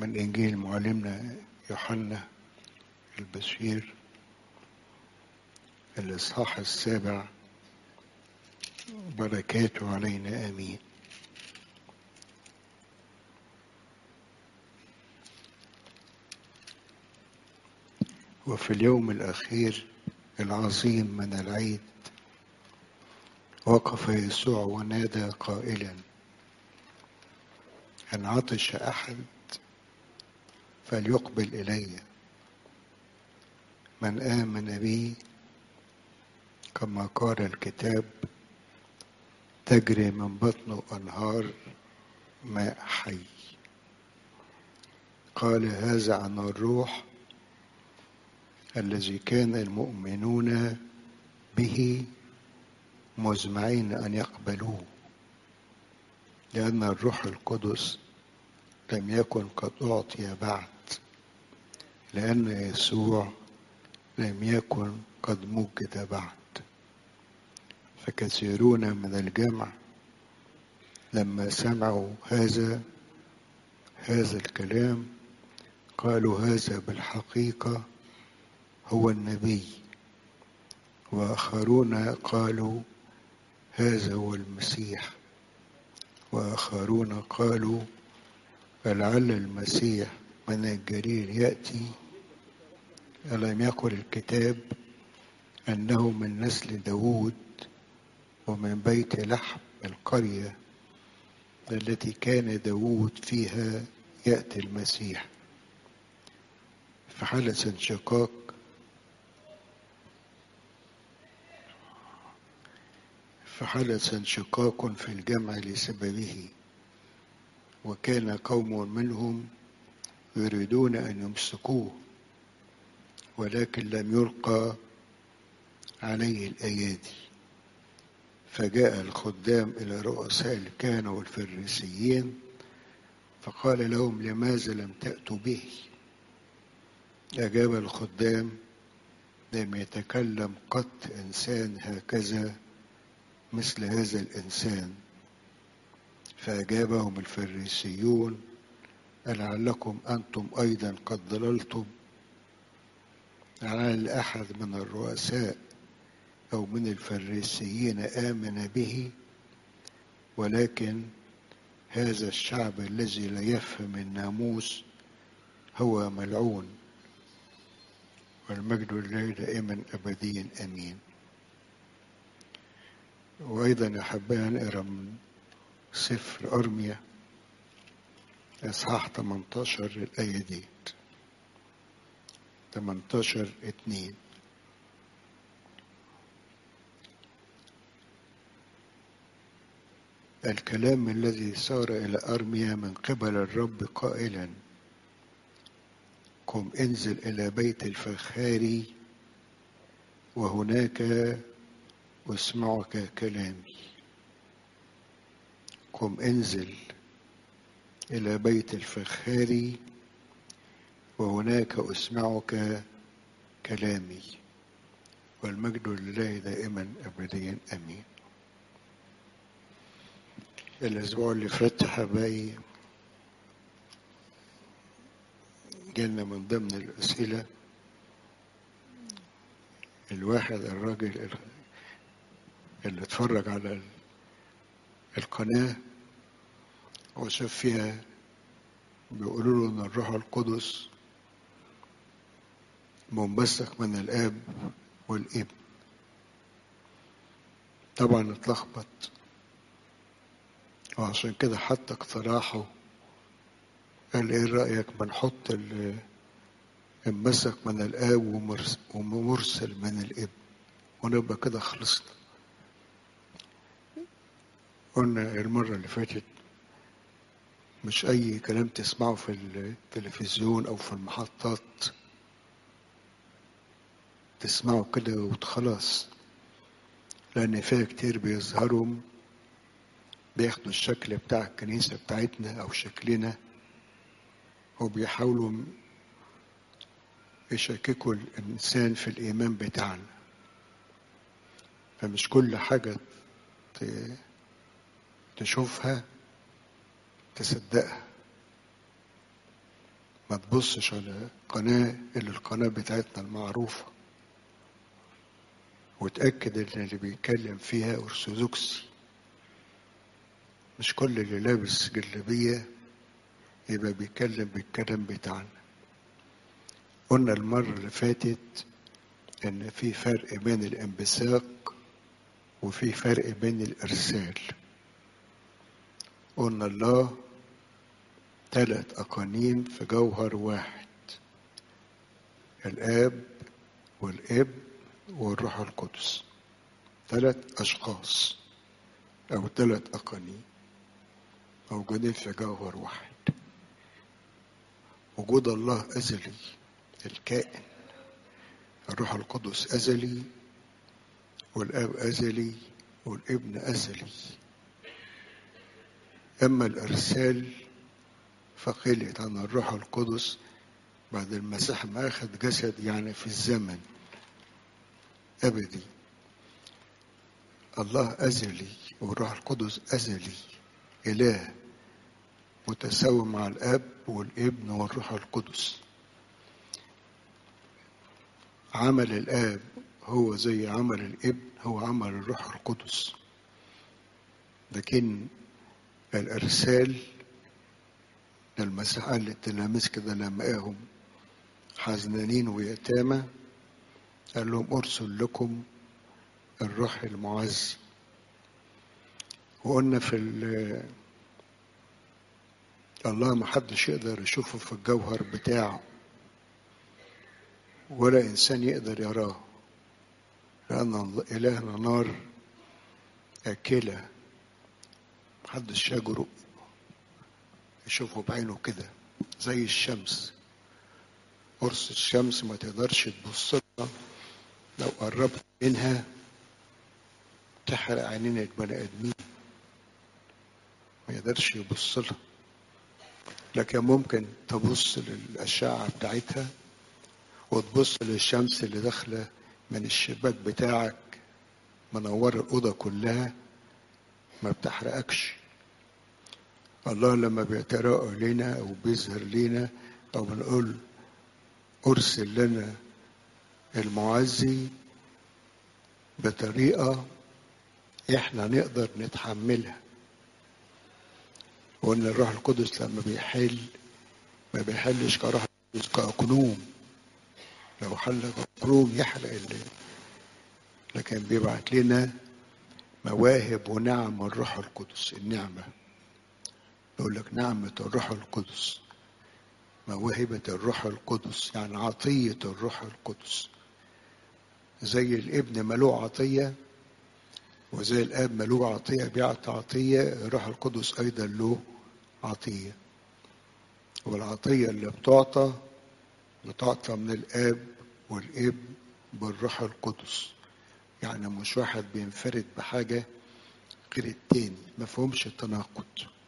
من إنجيل معلمنا يوحنا البشير الإصحاح السابع بركاته علينا آمين وفي اليوم الأخير العظيم من العيد وقف يسوع ونادى قائلا إن عطش أحد فليقبل إلي من آمن بي كما قال الكتاب تجري من بطنه أنهار ماء حي قال هذا عن الروح الذي كان المؤمنون به مزمعين أن يقبلوه لأن الروح القدس لم يكن قد أعطي بعد لأن يسوع لم يكن قد موجد بعد فكثيرون من الجمع لما سمعوا هذا هذا الكلام قالوا هذا بالحقيقة هو النبي وآخرون قالوا هذا هو المسيح وآخرون قالوا فلعل المسيح من الجليل يأتي ألم يقل الكتاب أنه من نسل داود ومن بيت لحم القرية التي كان داود فيها يأتي المسيح فحدث انشقاق فحدث انشقاق في الجمع لسببه وكان قوم منهم يريدون أن يمسكوه ولكن لم يلقى عليه الأيادي فجاء الخدام إلى رؤساء الكهنة والفريسيين فقال لهم لماذا لم تأتوا به أجاب الخدام لم يتكلم قط إنسان هكذا مثل هذا الإنسان فأجابهم الفريسيون ألعلكم أنتم أيضا قد ضللتم لعل أحد من الرؤساء أو من الفريسيين آمن به ولكن هذا الشعب الذي لا يفهم الناموس هو ملعون والمجد لله دائما أبديا أمين وأيضا أحبنا نقرأ من سفر أرميا إصحاح 18 الآية دي 18 اتنين الكلام الذي صار إلى أرميا من قبل الرب قائلا قم انزل إلى بيت الفخار وهناك أسمعك كلامي قم انزل إلى بيت الفخار وهناك أسمعك كلامي والمجد لله دائما أبديا أمين الأسبوع اللي فات حبايبي جالنا من ضمن الأسئلة الواحد الراجل اللي اتفرج على القناة وشاف فيها بيقولوا له إن الروح القدس منبثق من الآب والابن طبعا اتلخبط وعشان كده حتى اقتراحه قال ايه رأيك ما نحط انبثق من الآب ومرسل من الابن ونبقى كده خلصنا قلنا المرة اللي فاتت مش أي كلام تسمعه في التلفزيون أو في المحطات تسمعه كده وخلاص لأن فيها كتير بيظهروا بياخدوا الشكل بتاع الكنيسة بتاعتنا أو شكلنا وبيحاولوا يشككوا الإنسان في الإيمان بتاعنا فمش كل حاجة تشوفها تصدقها ما تبصش على قناة اللي القناة بتاعتنا المعروفة وتأكد ان اللي بيتكلم فيها أرثوذكسي مش كل اللي لابس جلابية يبقى بيتكلم بالكلام بتاعنا قلنا المرة اللي فاتت إن في فرق بين الانبثاق وفي فرق بين الإرسال قلنا الله ثلاث أقانيم في جوهر واحد الآب والابن والروح القدس ثلاث أشخاص أو ثلاث أقانيم موجودين في جوهر واحد وجود الله أزلي الكائن الروح القدس أزلي والآب أزلي والابن أزلي أما الإرسال فقيلت عن الروح القدس بعد المسيح ما أخذ جسد يعني في الزمن أبدي الله أزلي والروح القدس أزلي إله متساوي مع الأب والابن والروح القدس عمل الآب هو زي عمل الابن هو عمل الروح القدس لكن الإرسال المسيح قال للتلاميذ كده لما لقاهم حزنانين ويتامى قال لهم أرسل لكم الروح المعزي وقلنا في الله ما حدش يقدر يشوفه في الجوهر بتاعه ولا إنسان يقدر يراه لأن إلهنا نار أكلة محدش يجرؤ يشوفه بعينه كده زي الشمس قرص الشمس ما تقدرش تبص لها لو قربت منها تحرق عينين البني ادمين ما يقدرش يبص لها لكن ممكن تبص للأشعة بتاعتها وتبص للشمس اللي داخلة من الشباك بتاعك منورة الأوضة كلها ما بتحرقكش الله لما بيتراءى لنا أو بيظهر لنا أو بنقول أرسل لنا المعزي بطريقة إحنا نقدر نتحملها وإن الروح القدس لما بيحل ما بيحلش كروح القدس كأقنوم لو حل كأقنوم يحرق اللي لكن بيبعت لنا مواهب ونعم الروح القدس النعمة يقول لك نعمة الروح القدس موهبة الروح القدس يعني عطية الروح القدس زي الابن ملوء عطية وزي الاب ملوء عطية بيعطي عطية الروح القدس أيضا له عطية والعطية اللي بتعطى بتعطى من الاب والابن بالروح القدس يعني مش واحد بينفرد بحاجة غير التاني ما فهمش التناقض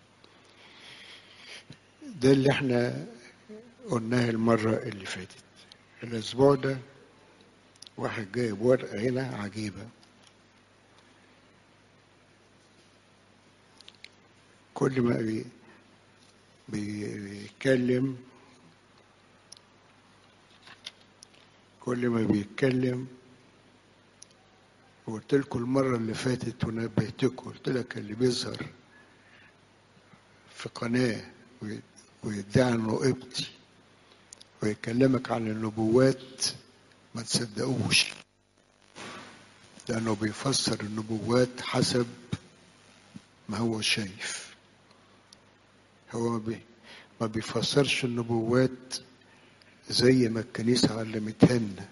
ده اللي احنا قلناه المرة اللي فاتت الأسبوع ده واحد جايب ورقة هنا عجيبة كل ما بي بيتكلم كل ما بيتكلم وقلت لكم المرة اللي فاتت ونبهتكم قلت لك اللي بيظهر في قناة ويدعي انه ابتي ويكلمك عن النبوات ما تصدقوش لأنه بيفسر النبوات حسب ما هو شايف هو ما, بي ما بيفسرش النبوات زي ما الكنيسة علمتها لنا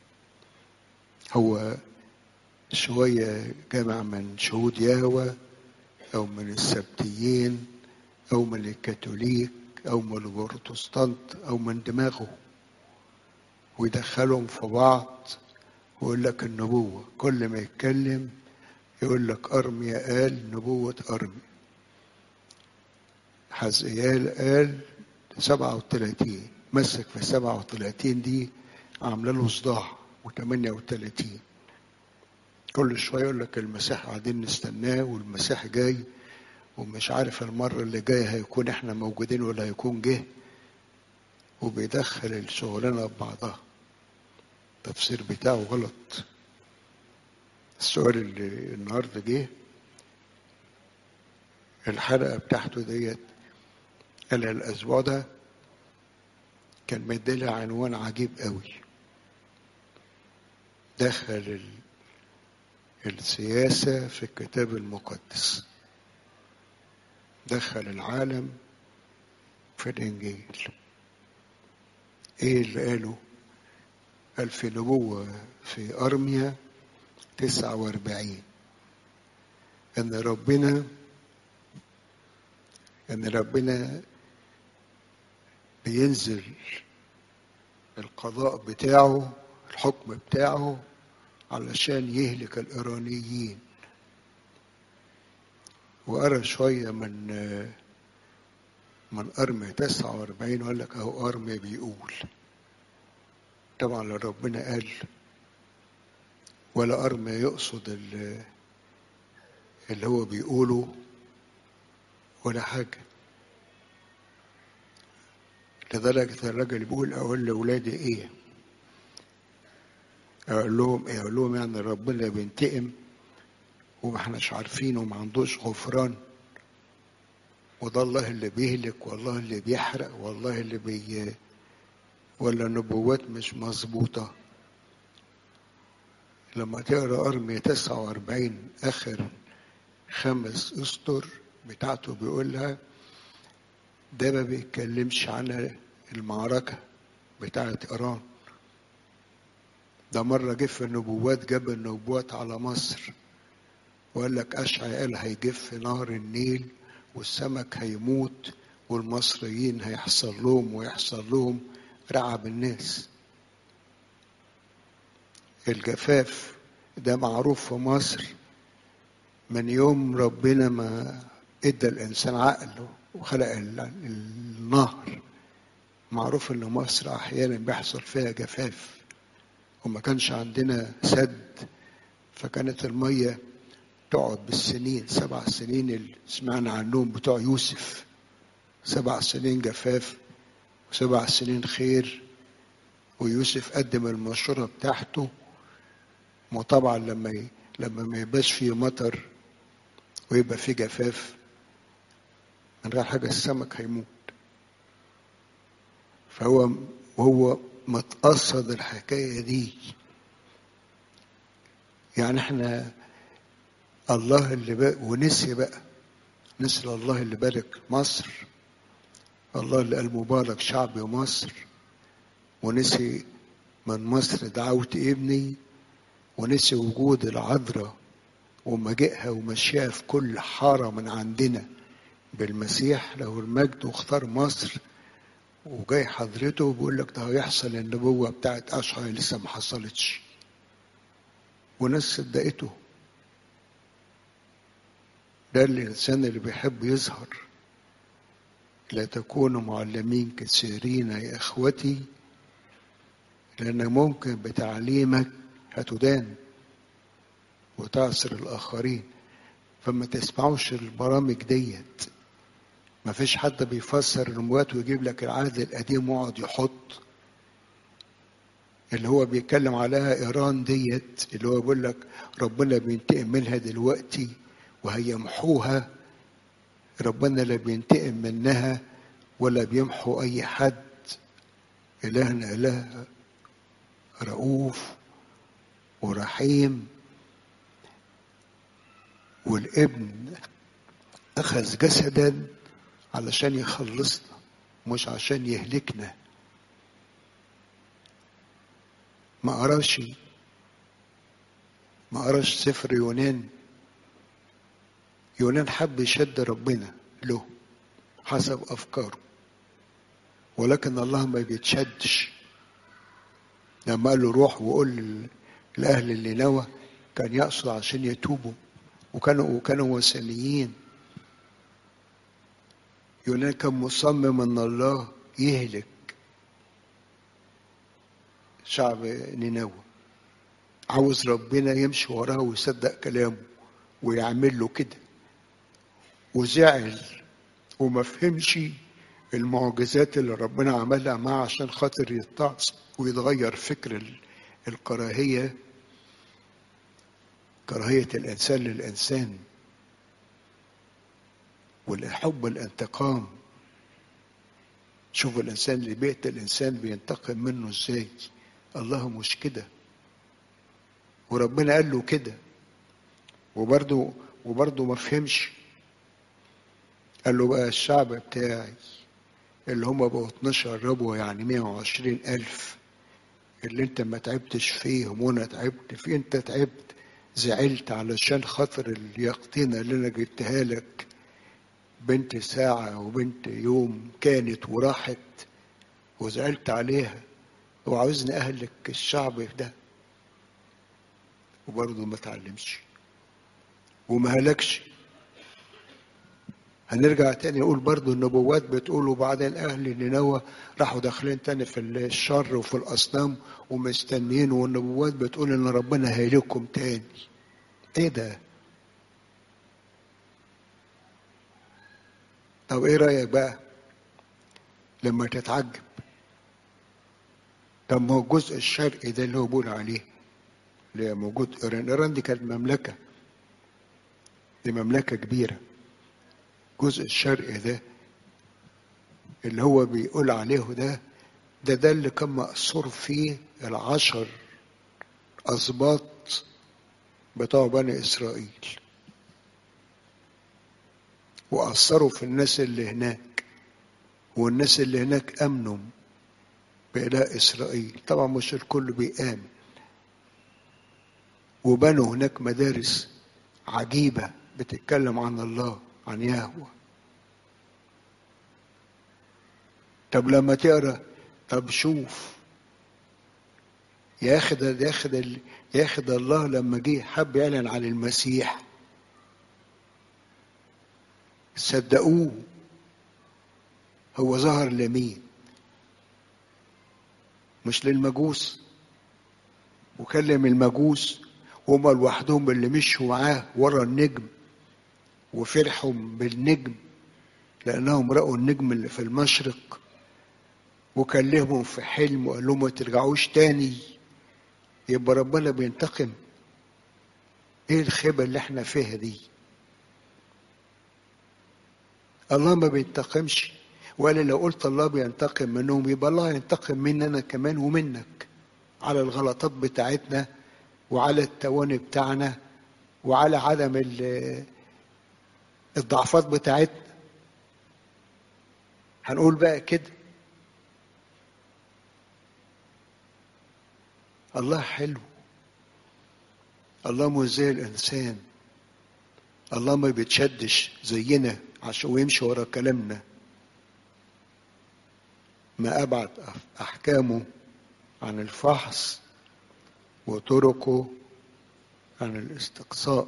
هو شوية جمع من شهود يهوى أو من السبتيين أو من الكاثوليك أو من البروتستانت أو من دماغه ويدخلهم في بعض ويقول لك النبوة كل ما يتكلم يقول لك أرميا قال نبوة أرميا حزقيال قال سبعة وثلاثين مسك في سبعة وثلاثين دي عاملة له صداع وثمانية وثلاثين كل شوية يقول لك المسيح قاعدين نستناه والمسيح جاي ومش عارف المرة اللي جاية هيكون احنا موجودين ولا هيكون جه وبيدخل الشغلانة ببعضها التفسير بتاعه غلط السؤال اللي النهارده جه الحلقة بتاعته ديت قال الأسبوع ده كان مديلها عنوان عجيب قوي دخل ال... السياسة في الكتاب المقدس دخل العالم في الإنجيل إيه اللي قاله؟ قال في نبوة في أرميا تسعة وأربعين إن ربنا إن ربنا بينزل القضاء بتاعه الحكم بتاعه علشان يهلك الإيرانيين وقرا شوية من من أرميا 49 وقال لك أهو أرميا بيقول طبعا لا ربنا قال ولا أرميا يقصد اللي هو بيقوله ولا حاجة لدرجة الراجل بيقول أقول لأولادي إيه أقول لهم إيه أقول لهم يعني ربنا بينتقم وما احناش عارفين وما عندوش غفران وده الله اللي بيهلك والله اللي بيحرق والله اللي بي ولا النبوات مش مظبوطة لما تقرا أرمية 49 آخر خمس أسطر بتاعته بيقولها ده ما بيتكلمش عن المعركة بتاعت إيران ده مرة جه في النبوات جاب النبوات على مصر وقال لك أشعياء قال هيجف في نهر النيل والسمك هيموت والمصريين هيحصل لهم ويحصل لهم رعب الناس الجفاف ده معروف في مصر من يوم ربنا ما ادى الانسان عقله وخلق النهر معروف ان مصر احيانا بيحصل فيها جفاف وما كانش عندنا سد فكانت الميه تقعد بالسنين سبع سنين اللي سمعنا عنهم بتوع يوسف سبع سنين جفاف وسبع سنين خير ويوسف قدم المشورة بتاعته وطبعا لما ي... لما ما يبقاش فيه مطر ويبقى فيه جفاف من غير حاجة السمك هيموت فهو وهو متقصد الحكاية دي يعني احنا الله اللي بقى ونسي بقى نسي الله اللي بارك مصر الله اللي قال مبارك شعب مصر ونسي من مصر دعوت ابني ونسي وجود العذراء ومجيئها ومشيها في كل حارة من عندنا بالمسيح له المجد واختار مصر وجاي حضرته بيقول لك ده هيحصل النبوة بتاعت أشعياء لسه ما حصلتش وناس صدقته ده الإنسان اللي بيحب يظهر لا تكونوا معلمين كثيرين يا إخوتي لأن ممكن بتعليمك هتدان وتعصر الآخرين فما تسمعوش البرامج ديت ما فيش حد بيفسر النبوات ويجيب لك العهد القديم ويقعد يحط اللي هو بيتكلم عليها ايران ديت اللي هو بيقول لك ربنا بينتقم منها دلوقتي وهيمحوها ربنا لا بينتقم منها ولا بيمحو اي حد الهنا اله رؤوف ورحيم والابن اخذ جسدا علشان يخلصنا مش عشان يهلكنا ما قراش ما قراش سفر يونان يونان حب يشد ربنا له حسب افكاره ولكن الله ما بيتشدش لما قال له روح وقول لاهل النينوى كان يقصد عشان يتوبوا وكانوا وكانوا وثنيين يونان كان مصمم ان الله يهلك شعب نينوى عاوز ربنا يمشي وراه ويصدق كلامه ويعمل له كده وزعل وما فهمش المعجزات اللي ربنا عملها معاه عشان خاطر يتعظ ويتغير فكر ال- الكراهية كراهية الإنسان للإنسان والحب الانتقام شوف الإنسان اللي بيقتل الإنسان بينتقم منه إزاي الله مش كده وربنا قال له كده وبرضه وبرضه ما فهمش قال له بقى الشعب بتاعي اللي هم بقوا 12 ربوة يعني 120 ألف اللي انت ما تعبتش فيهم وانا تعبت فيه انت تعبت زعلت علشان خاطر اليقطينة اللي انا جبتها لك بنت ساعة وبنت يوم كانت وراحت وزعلت عليها وعاوزني اهلك الشعب ده وبرضه ما تعلمش وما هلكش هنرجع تاني نقول برضو النبوات بتقول وبعدين اهل نينوى راحوا داخلين تاني في الشر وفي الاصنام ومستنيين والنبوات بتقول ان ربنا هيلكم تاني ايه ده طب ايه رايك بقى لما تتعجب طب ما هو الجزء الشرقي ده اللي هو بيقول عليه اللي موجود ايران ايران دي كانت مملكه دي مملكه كبيره الجزء الشرقي ده اللي هو بيقول عليه ده ده ده اللي كان مأثور فيه العشر أسباط بتوع بني إسرائيل وأثروا في الناس اللي هناك والناس اللي هناك أمنوا بإله إسرائيل طبعا مش الكل بيآمن وبنوا هناك مدارس عجيبة بتتكلم عن الله عن يهوه طب لما تقرا طب شوف ياخد ياخد ال- ياخد الله لما جه حب يعلن عن المسيح صدقوه هو ظهر لمين مش للمجوس وكلم المجوس هما لوحدهم اللي مشوا معاه ورا النجم وفرحوا بالنجم لأنهم رأوا النجم اللي في المشرق وكلمهم في حلم وقال لهم ما ترجعوش تاني يبقى ربنا بينتقم ايه الخيبة اللي احنا فيها دي الله ما بينتقمش ولا لو قلت الله بينتقم منهم يبقى الله ينتقم مننا كمان ومنك على الغلطات بتاعتنا وعلى التواني بتاعنا وعلى عدم ال- الضعفات بتاعتنا هنقول بقى كده الله حلو الله مش زي الإنسان الله ما بيتشدش زينا عشان يمشي ورا كلامنا ما أبعد أحكامه عن الفحص وطرقه عن الاستقصاء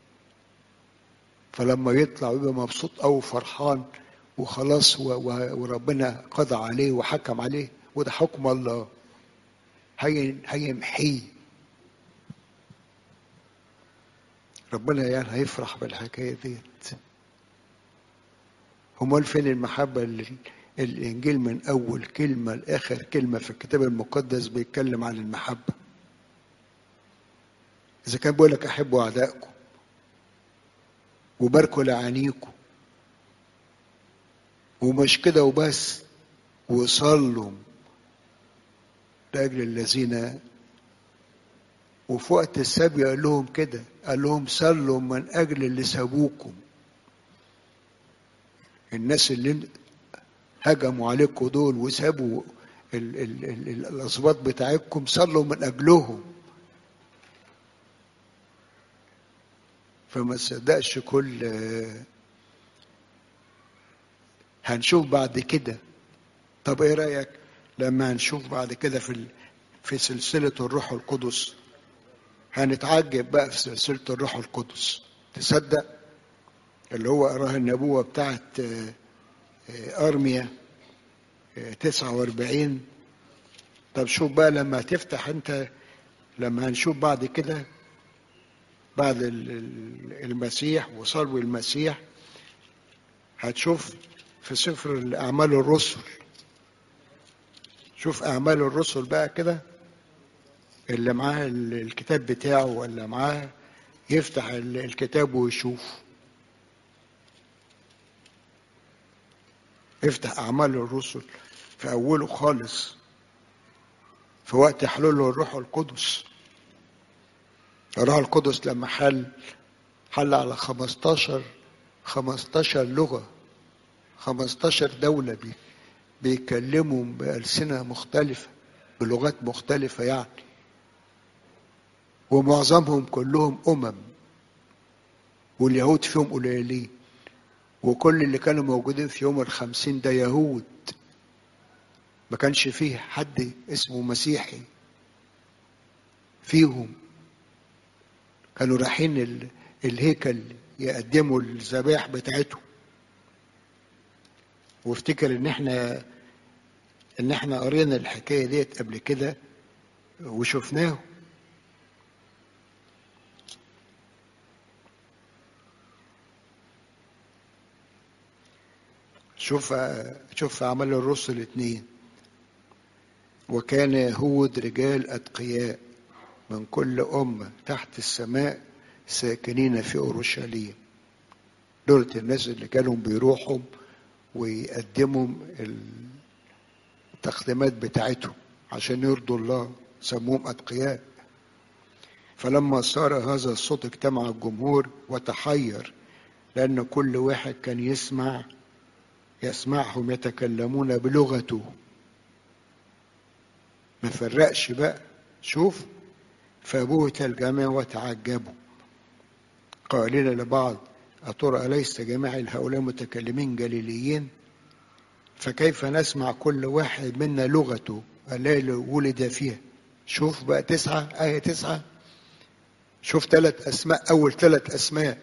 فلما يطلع ويبقى مبسوط أوي وفرحان وخلاص و- و- وربنا قضى عليه وحكم عليه وده حكم الله هي هيمحيه ربنا يعني هيفرح بالحكايه ديت امال فين المحبه اللي الانجيل من اول كلمه لاخر كلمه في الكتاب المقدس بيتكلم عن المحبه اذا كان بيقول لك احبوا اعدائكم وباركوا لعانيكم ومش كده وبس وصلوا لأجل الذين وفي وقت السبي قال لهم كده قال لهم صلوا من أجل اللي سابوكم الناس اللي هجموا عليكم دول وسابوا ال ال ال ال الأصوات بتاعتكم صلوا من أجلهم فما تصدقش كل هنشوف بعد كده طب ايه رأيك لما هنشوف بعد كده في ال- في سلسلة الروح القدس هنتعجب بقى في سلسلة الروح القدس تصدق اللي هو قراها النبوة بتاعت آه، آه، أرميا آه، 49 طب شوف بقى لما تفتح انت لما هنشوف بعد كده بعد ال- ال- المسيح وصلب المسيح هتشوف في سفر أعمال الرسل شوف أعمال الرسل بقى كده اللي معاه الكتاب بتاعه ولا معاه يفتح الكتاب ويشوف افتح أعمال الرسل في أوله خالص في وقت حلول الروح القدس الروح القدس لما حل حل على 15 15 لغة 15 دولة بي بيكلموا بألسنة مختلفة بلغات مختلفة يعني ومعظمهم كلهم أمم واليهود فيهم قليلين وكل اللي كانوا موجودين في يوم الخمسين ده يهود ما كانش فيه حد اسمه مسيحي فيهم كانوا رايحين الهيكل يقدموا الذبائح بتاعتهم وافتكر ان احنا ان احنا قرينا الحكايه ديت قبل كده وشفناه شوف شوف عمل الرسل اتنين وكان يهود رجال أتقياء من كل أمة تحت السماء ساكنين في أورشليم دولة الناس اللي كانوا بيروحوا ويقدموا التقديمات بتاعتهم عشان يرضوا الله سموهم أتقياء فلما صار هذا الصوت اجتمع الجمهور وتحير لأن كل واحد كان يسمع يسمعهم يتكلمون بلغته ما فرقش بقى شوف فبهت الجميع وتعجبوا قائلين لبعض أترى أليس جميع هؤلاء متكلمين جليليين فكيف نسمع كل واحد منا لغته التي ولد فيها شوف بقى تسعة آية تسعة شوف ثلاث أسماء أول ثلاث أسماء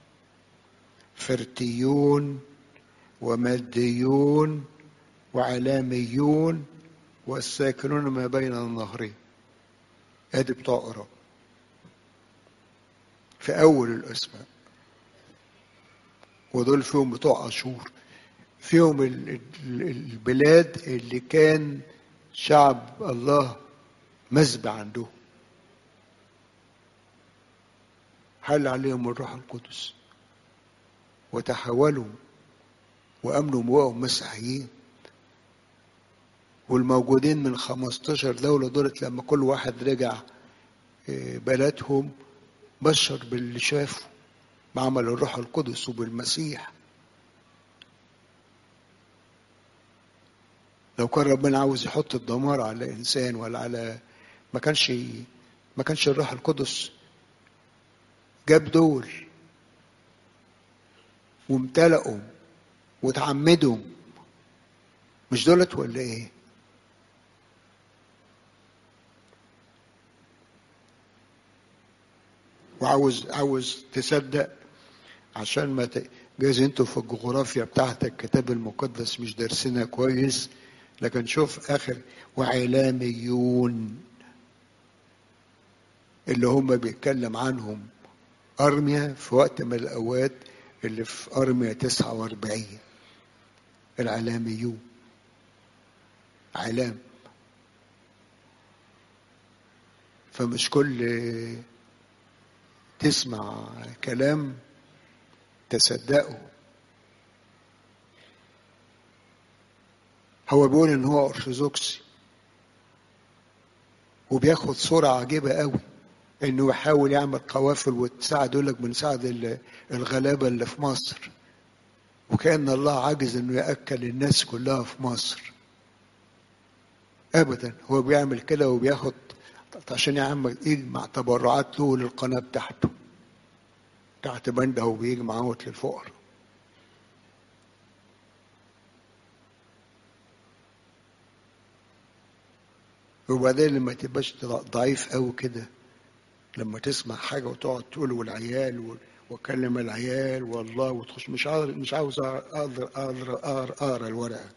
فرتيون وماديون وعلاميون والساكنون ما بين النهرين ادي بتوع قراء في اول الاسماء ودول فيهم بتوع اشور فيهم البلاد اللي كان شعب الله مذبح عندهم حل عليهم الروح القدس وتحولوا وامنوا بقوا مسيحيين والموجودين من 15 دولة دولت لما كل واحد رجع بلدهم بشر باللي شافه بعمل الروح القدس وبالمسيح لو كان ربنا عاوز يحط الدمار على انسان ولا على ما كانش ما كانش الروح القدس جاب دول وامتلأوا وتعمدوا مش دولت ولا ايه وعاوز عاوز تصدق عشان ما ت... جايز انتوا في الجغرافيا بتاعتك الكتاب المقدس مش دارسينها كويس لكن شوف اخر وعلاميون اللي هم بيتكلم عنهم ارميا في وقت من الاوقات اللي في ارميا 49 العلاميون علام فمش كل تسمع كلام تصدقه هو بيقول ان هو ارثوذكسي وبياخد صورة عجيبة قوي انه يحاول يعمل قوافل وتساعد يقول لك بنساعد الغلابة اللي في مصر وكأن الله عاجز انه يأكل الناس كلها في مصر ابدا هو بيعمل كده وبياخد عشان يعمل يجمع تبرعات له للقناة بتاعته تحت بنده وبيجمع اهوت للفقراء وبعدين لما تبقاش ضعيف قوي كده لما تسمع حاجه وتقعد تقول والعيال واكلم العيال والله وتخش مش عاوز مش عاوز اقدر اقدر اقرا الورقه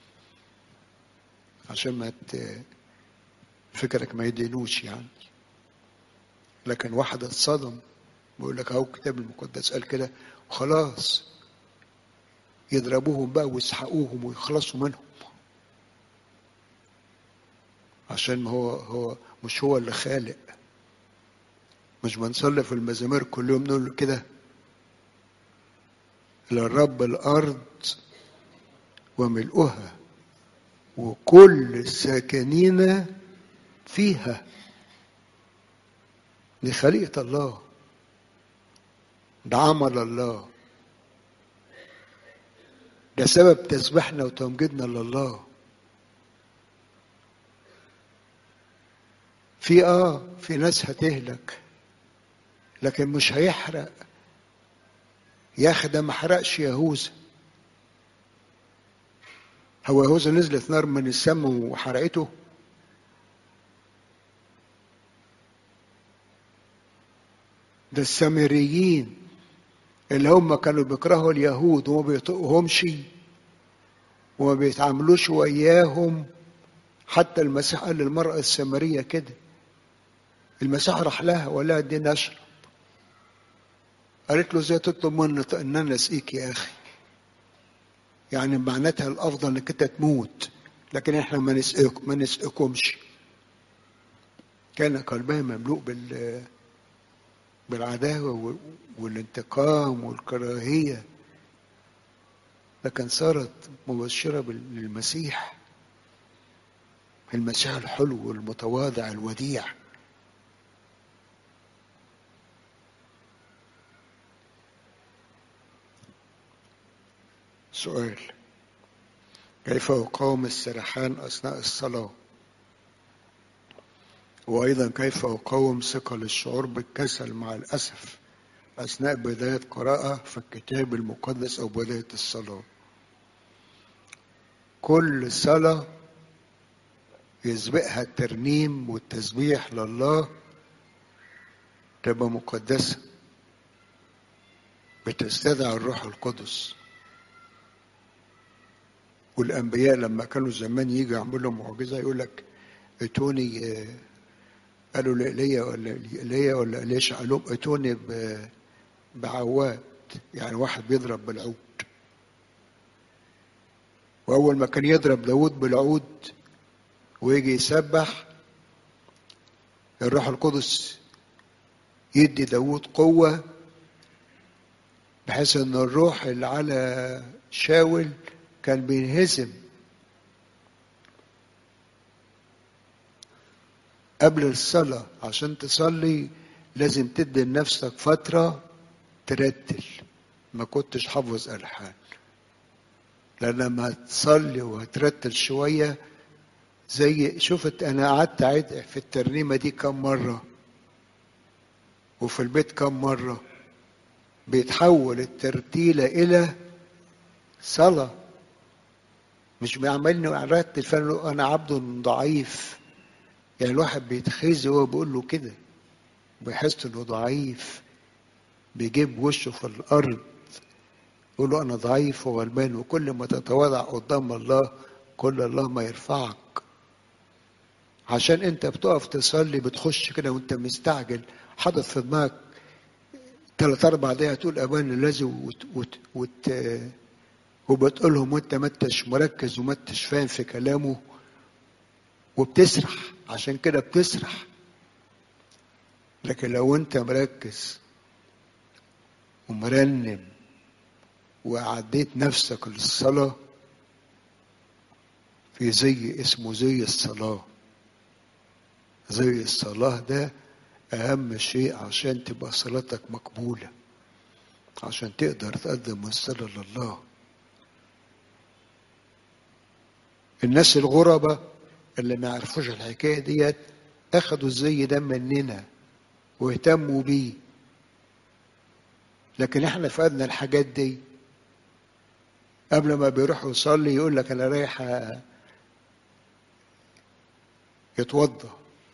عشان ما فكرك ما يدينوش يعني لكن واحد اتصدم بيقول لك اهو الكتاب المقدس قال كده وخلاص يضربوهم بقى ويسحقوهم ويخلصوا منهم عشان هو هو مش هو اللي خالق مش بنصلي في المزامير كل يوم نقول له كده للرب الارض وملؤها وكل الساكنين فيها دي خليقة الله ده عمل الله ده سبب تسبيحنا وتمجيدنا لله في اه في ناس هتهلك لكن مش هيحرق يا اخي ده ما حرقش يهوذا هو يهوذا نزلت نار من السماء وحرقته ده السامريين اللي هم كانوا بيكرهوا اليهود وما بيطقهمش وما بيتعاملوش وياهم حتى المسيح قال للمرأة السامرية كده المسيح راح لها وقال لها اديني اشرب قالت له ازاي تطلب مني ان انا اسقيك يا اخي يعني معناتها الافضل انك انت تموت لكن احنا ما نسقيك ما نسقيكمش كان قلبها مملوء بال بالعداوه والانتقام والكراهيه لكن صارت مبشره للمسيح المسيح الحلو المتواضع الوديع سؤال كيف أقاوم السرحان أثناء الصلاة وأيضا كيف أقاوم ثقل الشعور بالكسل مع الأسف أثناء بداية قراءة في الكتاب المقدس أو بداية الصلاة كل صلاة يسبقها الترنيم والتسبيح لله تبقى مقدسة بتستدعي الروح القدس والانبياء لما كانوا زمان يجي يعملوا معجزه يقول لك اتوني قالوا لايليا ولا ايليا ولا ليش قال لهم اتوني بعواد يعني واحد بيضرب بالعود واول ما كان يضرب داود بالعود ويجي يسبح الروح القدس يدي داود قوه بحيث ان الروح اللي على شاول كان بينهزم قبل الصلاة عشان تصلي لازم تدي لنفسك فترة ترتل ما كنتش حافظ ألحان لأن لما تصلي وهترتل شوية زي شفت أنا قعدت أعيد في الترنيمة دي كم مرة وفي البيت كم مرة بيتحول الترتيلة إلى صلاة مش بيعملني ارتل فانا انا عبد ضعيف يعني الواحد بيتخزي وهو بيقول له كده بيحس انه ضعيف بيجيب وشه في الارض يقول له انا ضعيف وغلبان وكل ما تتواضع قدام الله كل الله ما يرفعك عشان انت بتقف تصلي بتخش كده وانت مستعجل حاطط في دماغك ثلاث اربع دقايق تقول ابانا الذي وت, وت, وت وبتقولهم وانت ما انتش مركز وما انتش فاهم في كلامه وبتسرح عشان كده بتسرح لكن لو انت مركز ومرنم وعديت نفسك للصلاة في زي اسمه زي الصلاة زي الصلاة ده أهم شيء عشان تبقى صلاتك مقبولة عشان تقدر تقدم الصلاة لله الناس الغربة اللي ما يعرفوش الحكاية ديت أخدوا الزي ده مننا واهتموا بيه لكن احنا فقدنا الحاجات دي قبل ما بيروح يصلي يقول لك انا رايح يتوضا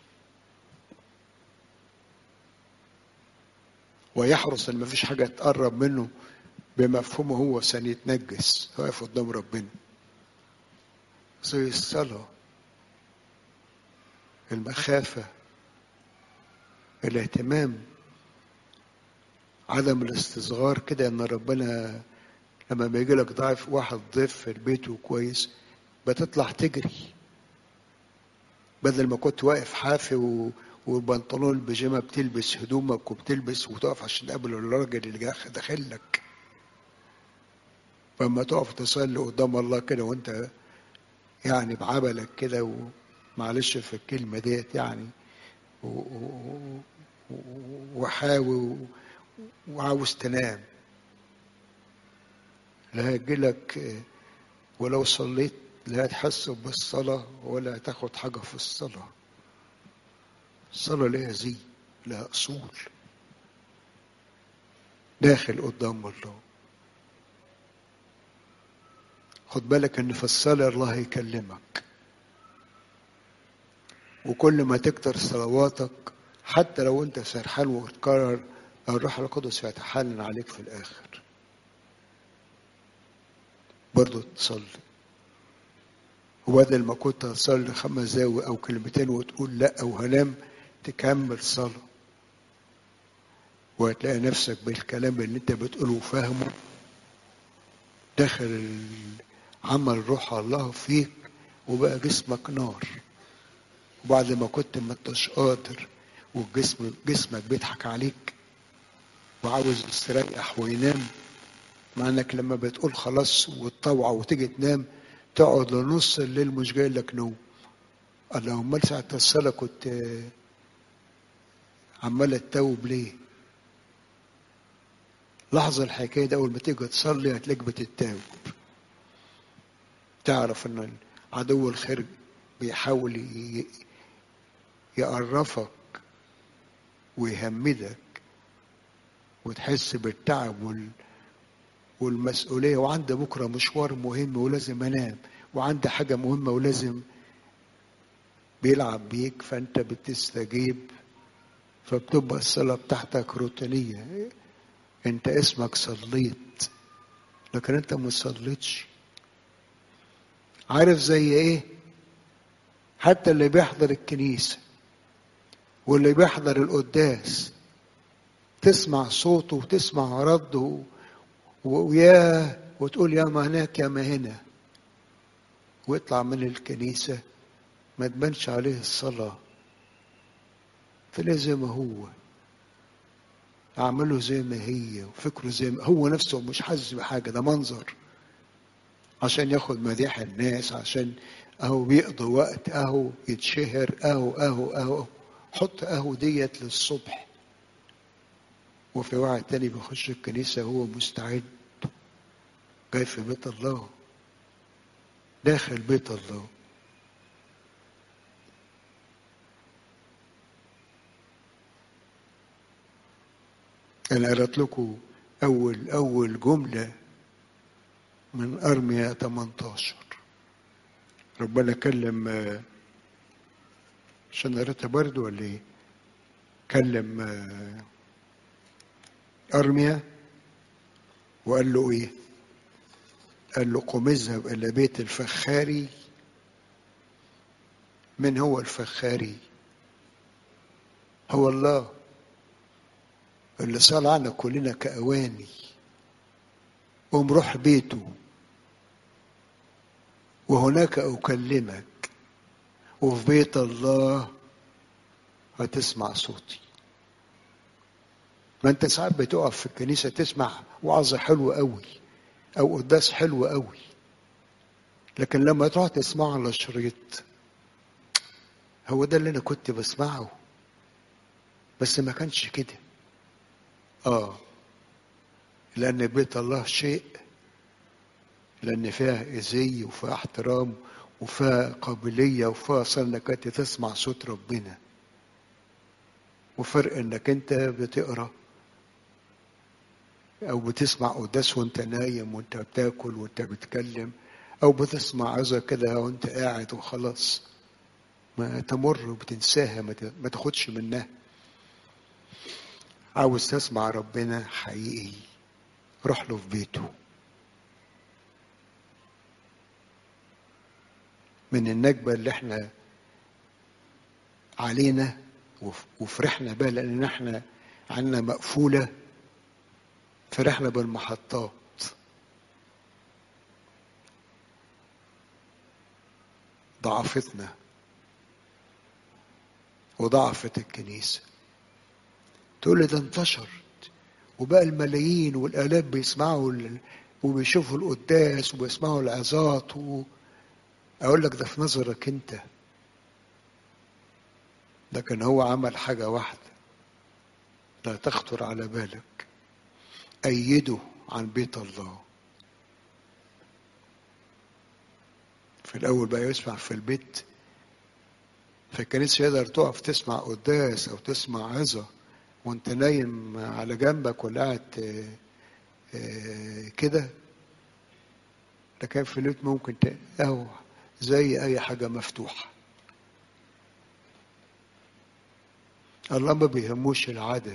ويحرص ان مفيش حاجه تقرب منه بمفهومه هو عشان يتنجس واقف قدام ربنا زي الصلاه المخافه الاهتمام عدم الاستصغار كده ان ربنا لما بيجي لك ضيف واحد ضيف في البيت وكويس بتطلع تجري بدل ما كنت واقف حافي و... وبنطلون البيجامه بتلبس هدومك وبتلبس وتقف عشان تقابل الراجل اللي جا- داخل لك فلما تقف تصلي قدام الله كده وانت يعني بعبلك كده ومعلش في الكلمه ديت يعني و- و- و- وحاوي و- وعاوز تنام لا هيجيلك ولو صليت لا هتحس بالصلاة ولا هتاخد حاجة في الصلاة الصلاة ليها زي لها أصول داخل قدام الله خد بالك ان في الصلاة الله يكلمك وكل ما تكتر صلواتك حتى لو انت سرحان وتكرر الروح القدس يتحنن عليك في الاخر برضه تصلي وبدل ما كنت هتصلي خمس دقايق او كلمتين وتقول لا او هنام تكمل صلاة وهتلاقي نفسك بالكلام اللي انت بتقوله وفاهمه دخل ال- عمل روح الله فيك وبقى جسمك نار وبعد ما كنت ما انتش قادر والجسم جسمك بيضحك عليك وعاوز يستريح وينام مع انك لما بتقول خلاص وتطوع وتيجي تنام تقعد لنص الليل مش جاي لك نوم الله امال ساعة الصلاة كنت آه، عمال تتوب ليه؟ لحظة الحكاية دي أول ما تيجي تصلي هتلاقيك بتتاوب تعرف إن عدو الخير بيحاول ي- يقرفك ويهمدك وتحس بالتعب وال والمسؤولية وعندي بكرة مشوار مهم ولازم أنام وعندي حاجة مهمة ولازم بيلعب بيك فأنت بتستجيب فبتبقى الصلاة بتاعتك روتينية أنت اسمك صليت لكن أنت ما صليتش عارف زي إيه؟ حتى اللي بيحضر الكنيسة واللي بيحضر القداس تسمع صوته وتسمع رده و- وياه وتقول يا ما هناك يا ما هنا ويطلع من الكنيسة ما تبانش عليه الصلاة تلاقيه زي ما هو أعماله زي ما هي وفكره زي ما هو نفسه مش حاسس بحاجة ده منظر عشان ياخد مديح الناس عشان أهو بيقضي وقت أهو يتشهر أهو أهو أهو حط أهو ديت للصبح وفي واحد تاني بيخش الكنيسة هو مستعد جاي في بيت الله داخل بيت الله أنا قرأت لكم أول أول جملة من أرميا 18 ربنا كلم آه، عشان قريتها برضه ولا إيه؟ كلم آه، أرميا وقال له إيه؟ قال له قم اذهب إلى بيت الفخاري من هو الفخاري؟ هو الله اللي صار عنا كلنا كأواني قوم روح بيته وهناك أكلمك وفي بيت الله هتسمع صوتي ما انت ساعات بتقف في الكنيسة تسمع وعظة حلوة قوي او قداس حلو قوي لكن لما تروح تسمعه على شريط هو ده اللي انا كنت بسمعه بس ما كانش كده اه لان بيت الله شيء لان فيها زي وفيها احترام وفيها قابليه وفيها صار انك انت تسمع صوت ربنا وفرق انك انت بتقرا او بتسمع قداس وانت نايم وانت بتاكل وانت بتتكلم او بتسمع عظه كده وانت قاعد وخلاص ما تمر وبتنساها ما ت- ما تاخدش منها عاوز تسمع ربنا حقيقي روح له في بيته من النكبة اللي احنا علينا وف- وفرحنا بها لأن احنا عنا مقفولة فرحنا بالمحطات ضعفتنا وضعفت الكنيسة تقول لي ده انتشر وبقى الملايين والآلاف بيسمعوا ال- وبيشوفوا القداس وبيسمعوا العظات و... أقول لك ده في نظرك أنت لكن هو عمل حاجة واحدة لا تخطر على بالك أيده عن بيت الله في الأول بقى يسمع في البيت فالكنيسة يقدر تقف تسمع قداس أو تسمع عظة وأنت نايم على جنبك ولا قاعد آه، آه، كده لكن في البيت ممكن ت- أهو زي أي حاجة مفتوحة الله ما بيهموش العدد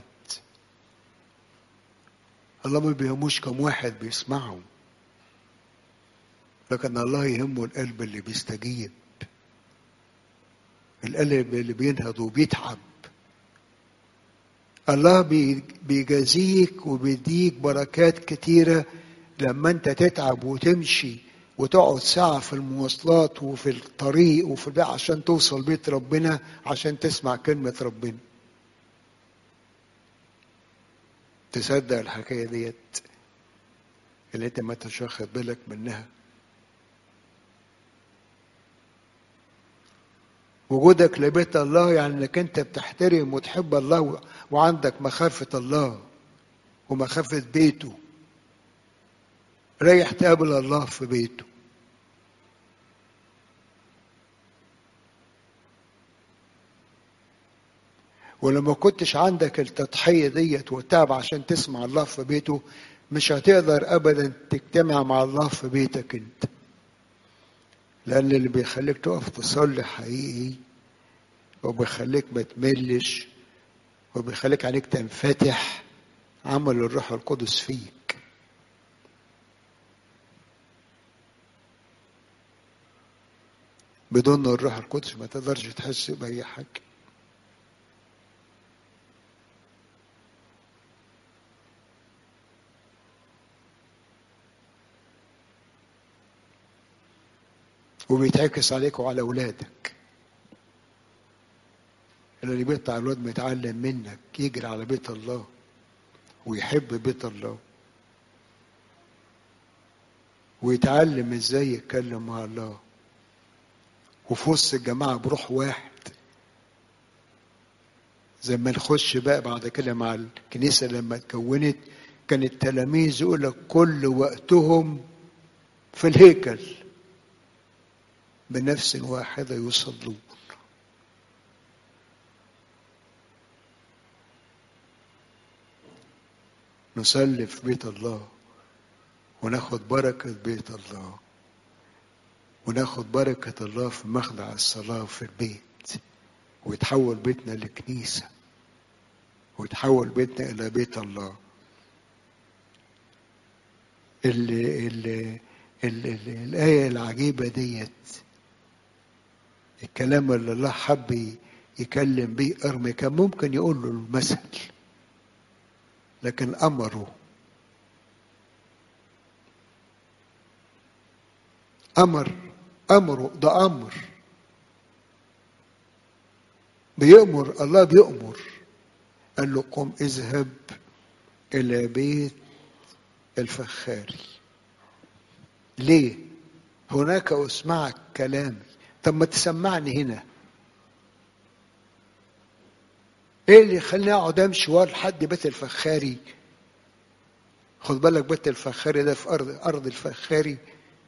الله ما بيهموش كم واحد بيسمعه لكن الله يهمه القلب اللي بيستجيب القلب اللي بينهض وبيتعب الله بي- بيجازيك وبيديك بركات كتيرة لما انت تتعب وتمشي وتقعد ساعة في المواصلات وفي الطريق وفي البيت عشان توصل بيت ربنا عشان تسمع كلمة ربنا تصدق الحكاية ديت اللي انت ما انتش واخد بالك منها وجودك لبيت الله يعني انك انت بتحترم وتحب الله و- وعندك مخافة الله ومخافة بيته رايح تقابل الله في بيته ولما كنتش عندك التضحية ديت والتعب عشان تسمع الله في بيته مش هتقدر ابدا تجتمع مع الله في بيتك انت لان اللي بيخليك تقف تصلي حقيقي وبيخليك ما تملش وبيخليك عليك تنفتح عمل الروح القدس فيك بدون الروح القدس ما تقدرش تحس بأي حاجة وبيتعكس عليك وعلى أولادك اللي بيطلع الواد متعلم منك يجري على بيت الله ويحب بيت الله ويتعلم ازاي يتكلم مع الله وفي وسط الجماعة بروح واحد زي ما نخش بقى بعد كده مع الكنيسة لما اتكونت كان التلاميذ يقول لك كل وقتهم في الهيكل بنفس واحدة يصلون نصلي في بيت الله وناخد بركة بيت الله وناخد بركة الله في مخدع الصلاة في البيت ويتحول بيتنا لكنيسة ويتحول بيتنا إلى بيت الله اللي اللي اللي اللي الآية العجيبة ديت الكلام اللي الله حب يكلم بيه أرمي كان ممكن يقول له المثل لكن أمره أمر أمره ده أمر بيأمر الله بيأمر قال له قم اذهب إلى بيت الفخاري ليه هناك أسمعك كلامي طب ما تسمعني هنا ايه اللي يخليني اقعد امشي ورا لحد بيت الفخاري خد بالك بيت الفخاري ده في ارض ارض الفخاري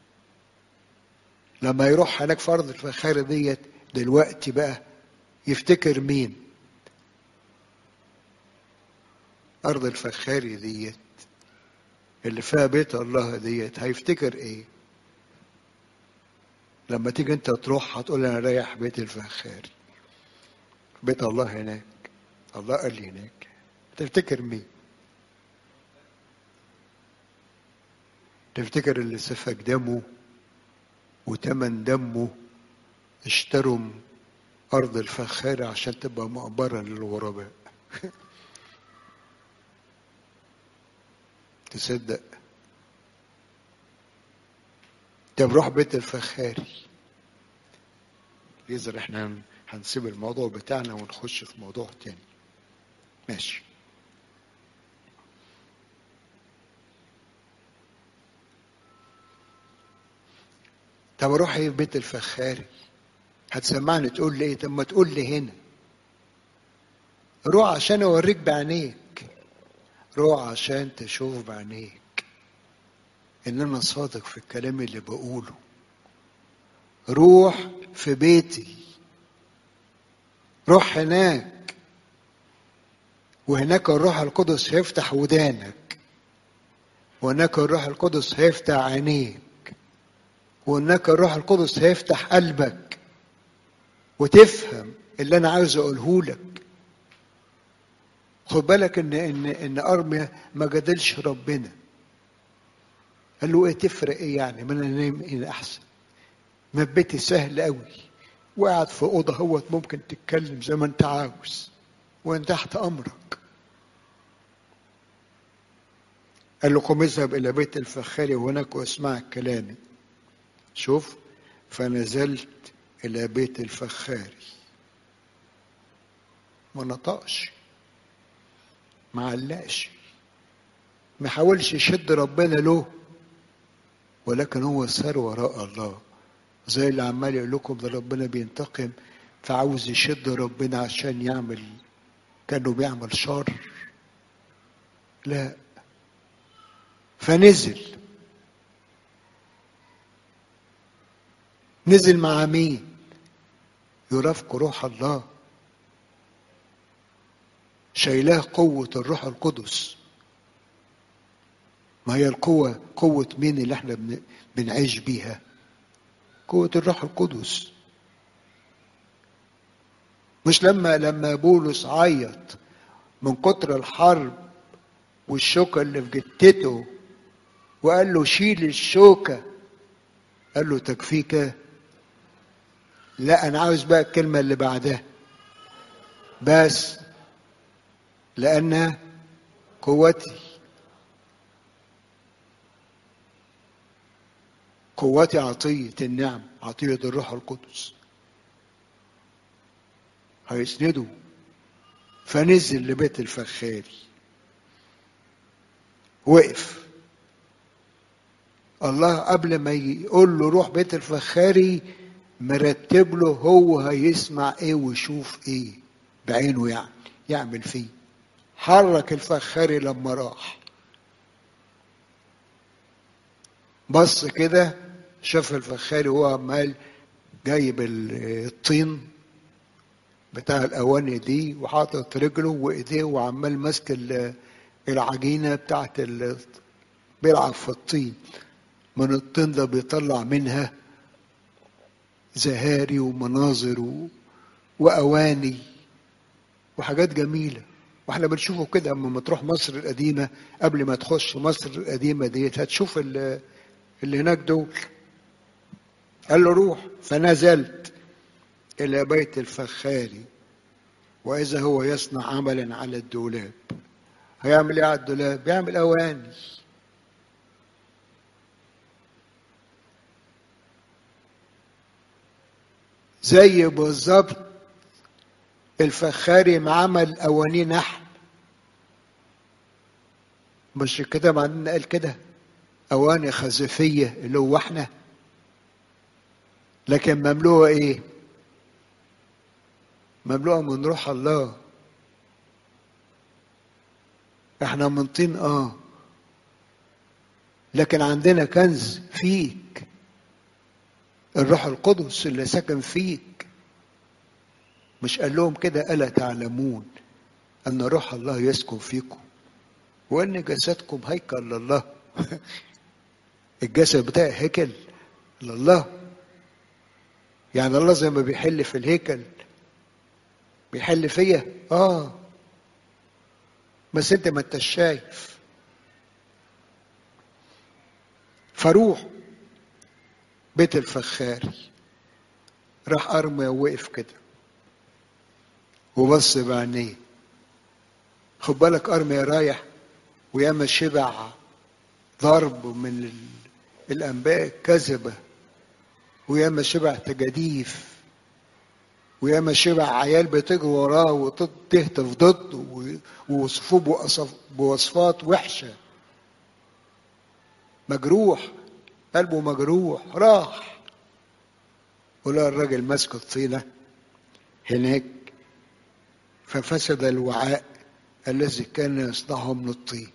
لما يروح هناك في ارض الفخاري ديت دلوقتي بقى يفتكر مين ارض الفخاري ديت اللي فيها بيت الله ديت هيفتكر ايه لما تيجي انت تروح هتقول انا رايح بيت الفخاري بيت الله هناك الله قال لي هناك تفتكر مين تفتكر اللي سفك دمه وتمن دمه اشتروا أرض الفخاري عشان تبقى مقبرة للغرباء تصدق طب روح بيت الفخاري يظهر احنا هنسيب الموضوع بتاعنا ونخش في موضوع تاني ماشي طب اروح ايه في بيت الفخاري هتسمعني تقول لي ايه طب ما تقول لي هنا روح عشان اوريك بعينيك روح عشان تشوف بعينيك ان انا صادق في الكلام اللي بقوله روح في بيتي روح هناك وهناك الروح القدس هيفتح ودانك وهناك الروح القدس هيفتح عينيك وهناك الروح القدس هيفتح قلبك وتفهم اللي انا عاوز اقوله لك خد بالك ان ان ان ارميا ما جادلش ربنا قال له ايه تفرق ايه يعني ما انا نايم هنا احسن ما بيتي سهل قوي وقاعد في اوضه هوت ممكن تتكلم زي ما انت عاوز وانت تحت امرك قال له قم اذهب الى بيت الفخاري وهناك واسمع كلامي شوف فنزلت الى بيت الفخاري ما نطقش ما علقش ما حاولش يشد ربنا له ولكن هو سار وراء الله زي اللي عمال يقول لكم ده ربنا بينتقم فعاوز يشد ربنا عشان يعمل كانه بيعمل شر لا فنزل نزل مع مين يرافق روح الله شايلاه قوة الروح القدس ما هي القوة قوة مين اللي احنا بن- بنعيش بيها قوة الروح القدس مش لما لما بولس عيط من كتر الحرب والشوكة اللي في جتته وقال له شيل الشوكة قال له تكفيك لا انا عاوز بقى الكلمة اللي بعدها بس لأن قوتي قوتي عطية النعم عطية الروح القدس هيسنده فنزل لبيت الفخاري وقف الله قبل ما يقول له روح بيت الفخاري مرتب له هو هيسمع ايه ويشوف ايه بعينه يعني يعمل فيه حرك الفخاري لما راح بص كده شاف الفخاري وهو عمال جايب ال- الطين بتاع الاواني دي وحاطط رجله وايديه وعمال ماسك ال- العجينه بتاعت ال- بيلعب في الطين من الطين ده بيطلع منها زهاري ومناظر و... واواني وحاجات جميله واحنا بنشوفه كده اما ما تروح مصر القديمه قبل ما تخش مصر القديمه ديت هتشوف ال- اللي هناك دول قال له روح فنزلت الى بيت الفخاري واذا هو يصنع عملا على الدولاب هيعمل ايه على الدولاب بيعمل اواني زي بالظبط الفخاري ما عمل اواني نحل مش الكتاب عندنا قال كده اواني خزفيه اللي هو احنا لكن مملوءه ايه مملوءه من روح الله احنا من طين اه لكن عندنا كنز فيك الروح القدس اللي سكن فيك مش قال لهم كده ألا تعلمون أن روح الله يسكن فيكم وأن جسدكم هيكل لله الجسد بتاعي هيكل لله يعني الله زي ما بيحل في الهيكل بيحل فيا اه بس انت ما انتش شايف فروح بيت الفخاري راح ارميا ووقف كده وبص بعينيه خد بالك ارميا رايح وياما شبع ضرب من ال- الانباء الكذبه وياما شبع تجاديف وياما شبع عيال بتجري وراه وتهتف ضده ووصفوه بوصف بوصفات وحشة مجروح قلبه مجروح راح ولقى الراجل ماسك الطينة هناك ففسد الوعاء الذي كان يصنعه من الطين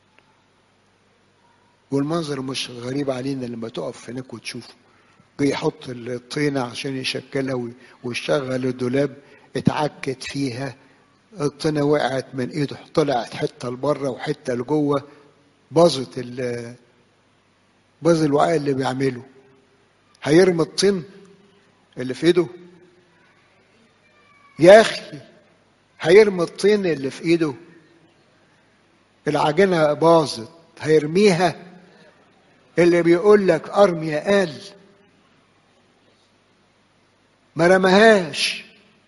والمنظر مش غريب علينا لما تقف هناك وتشوفه جه يحط الطينة عشان يشكلها ويشغل الدولاب اتعكت فيها الطينة وقعت من ايده طلعت حتة لبره وحتة لجوه باظت ال باظ الوعاء اللي بيعمله هيرمي الطين اللي في ايده يا اخي هيرمي الطين اللي في ايده العجينة باظت هيرميها اللي بيقول لك ارمي قال ما رماهاش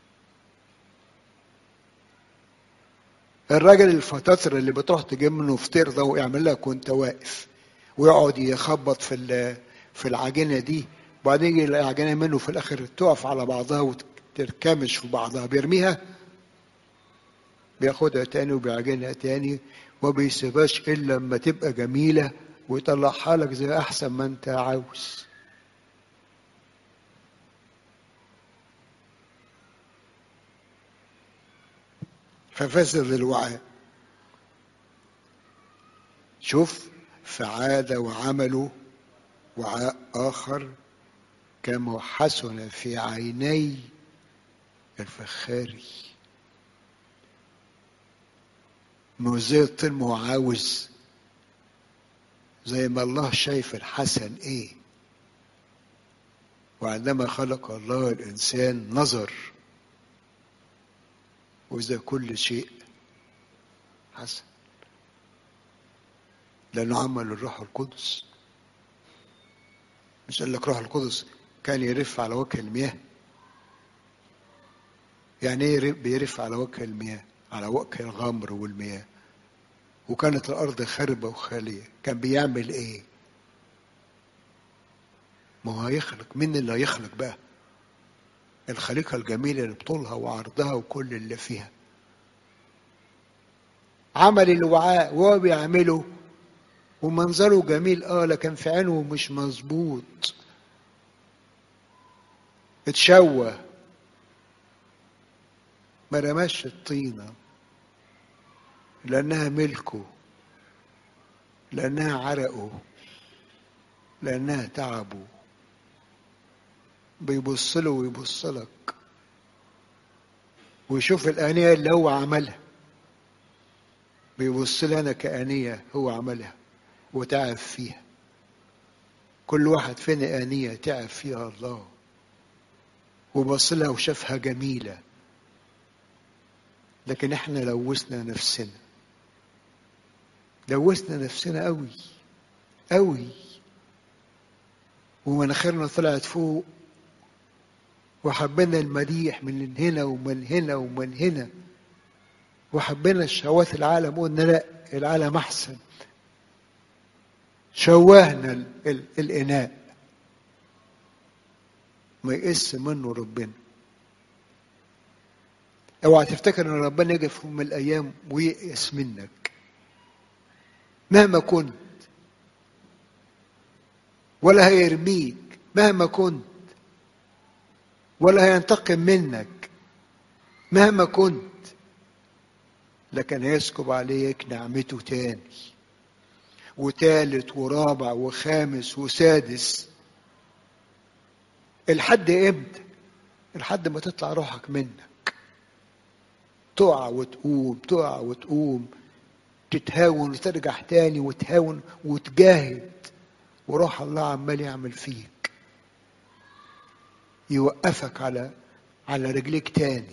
الراجل الفتاتر اللي بتروح تجيب منه فطير ده ويعمل لك وانت واقف ويقعد يخبط في في العجينه دي وبعدين يجي العجينه منه في الاخر تقف على بعضها وتركمش في بعضها بيرميها بياخدها تاني وبيعجنها تاني وما بيسيبهاش الا لما تبقى جميله ويطلعها لك زي احسن ما انت عاوز ففسد الوعاء شوف فعاد وعملوا وعاء آخر كما حسن في عيني الفخاري مش زي الطين ما هو عاوز زي ما الله شايف الحسن ايه وعندما خلق الله الانسان نظر وإذا كل شيء حسن لأنه عمل الروح القدس مش قال لك روح القدس كان يرف على وجه المياه يعني ايه بيرف على وجه المياه على وجه الغمر والمياه وكانت الأرض خربة وخالية كان بيعمل ايه ما هو هيخلق مين اللي هيخلق بقى الخليقة الجميلة اللي بطولها وعرضها وكل اللي فيها عمل الوعاء وهو بيعمله ومنظره جميل اه لكن في عينه مش مظبوط اتشوه ما رماش الطينة لأنها ملكه لأنها عرقه لأنها تعبه بيبص له ويبص لك ويشوف الآنية اللي هو عملها بيبص لي أنا كآنية هو عملها وتعب فيها كل واحد فينا آنية تعب فيها الله وبص لها وشافها جميلة لكن احنا لوثنا نفسنا لوثنا نفسنا قوي قوي ومناخيرنا طلعت فوق وحبينا المديح من هنا ومن هنا ومن هنا وحبينا الشهوات العالم قلنا لا العالم احسن شوهنا ال ال الاناء ما يقس منه ربنا اوعى تفتكر ان ربنا يجي في يوم من الايام وييأس منك مهما كنت ولا هيرميك مهما كنت ولا هينتقم منك مهما كنت لكن هيسكب عليك نعمته تاني وتالت ورابع وخامس وسادس الحد امتى الحد ما تطلع روحك منك تقع وتقوم تقع وتقوم تتهاون وترجع تاني وتهاون وتجاهد وروح الله عمال يعمل فيك يوقفك على على رجليك تاني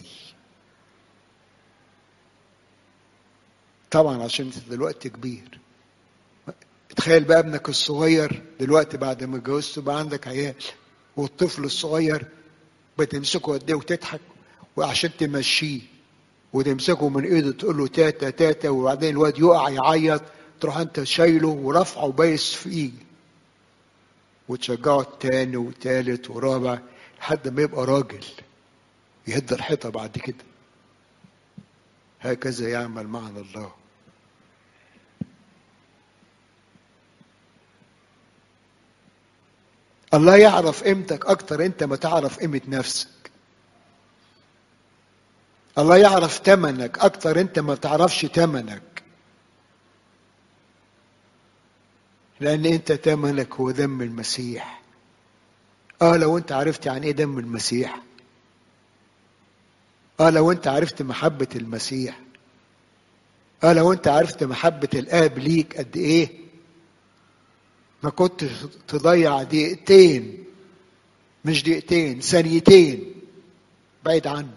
طبعا عشان انت دلوقتي كبير تخيل بقى ابنك الصغير دلوقتي بعد ما اتجوزت بقى عندك عيال والطفل الصغير بتمسكه قد ايه وتضحك وعشان تمشيه وتمسكه من ايده تقول له تاتا تاتا وبعدين الواد يقع يعيط تروح انت شايله ورافعه وبايس فيه وتشجعه تاني وتالت ورابع لحد ما يبقى راجل يهد الحيطة بعد كده هكذا يعمل معنا الله الله يعرف قيمتك اكتر انت ما تعرف قيمة نفسك الله يعرف تمنك اكتر انت ما تعرفش تمنك لان انت تمنك هو دم المسيح اه لو انت عرفت يعني ايه دم المسيح اه لو انت عرفت محبة المسيح اه لو انت عرفت محبة الاب ليك قد ايه ما كنت تضيع دقيقتين مش دقيقتين ثانيتين بعيد عنه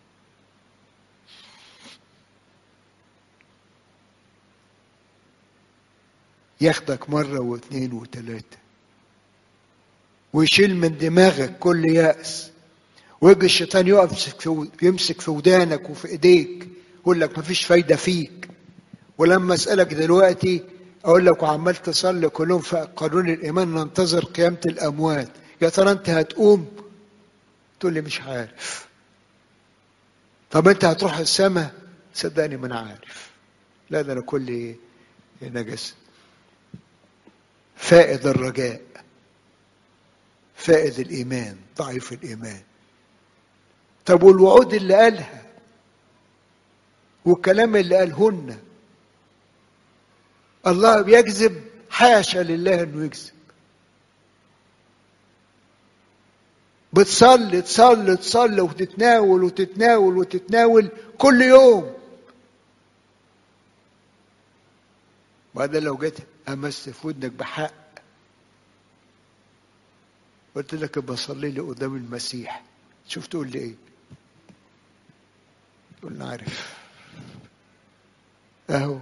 ياخدك مرة واثنين وثلاثة ويشيل من دماغك كل يأس ويجي الشيطان يقف يمسك في ودانك وفي ايديك يقول لك مفيش فايدة فيك ولما اسألك دلوقتي اقول لك وعمال تصلي كلهم في قانون الايمان ننتظر قيامة الاموات يا ترى انت هتقوم تقول لي مش عارف طب انت هتروح السماء صدقني ما انا عارف لا ده انا كل نجس فائد الرجاء فائد الايمان ضعيف الايمان طب والوعود اللي قالها والكلام اللي قالهن الله بيكذب حاشا لله انه يكذب بتصلي تصلي تصلي وتتناول وتتناول وتتناول كل يوم وهذا لو جيت امس في ودنك بحق قلت لك بصلي لي قدام المسيح شوف تقول لي ايه تقول عارف اهو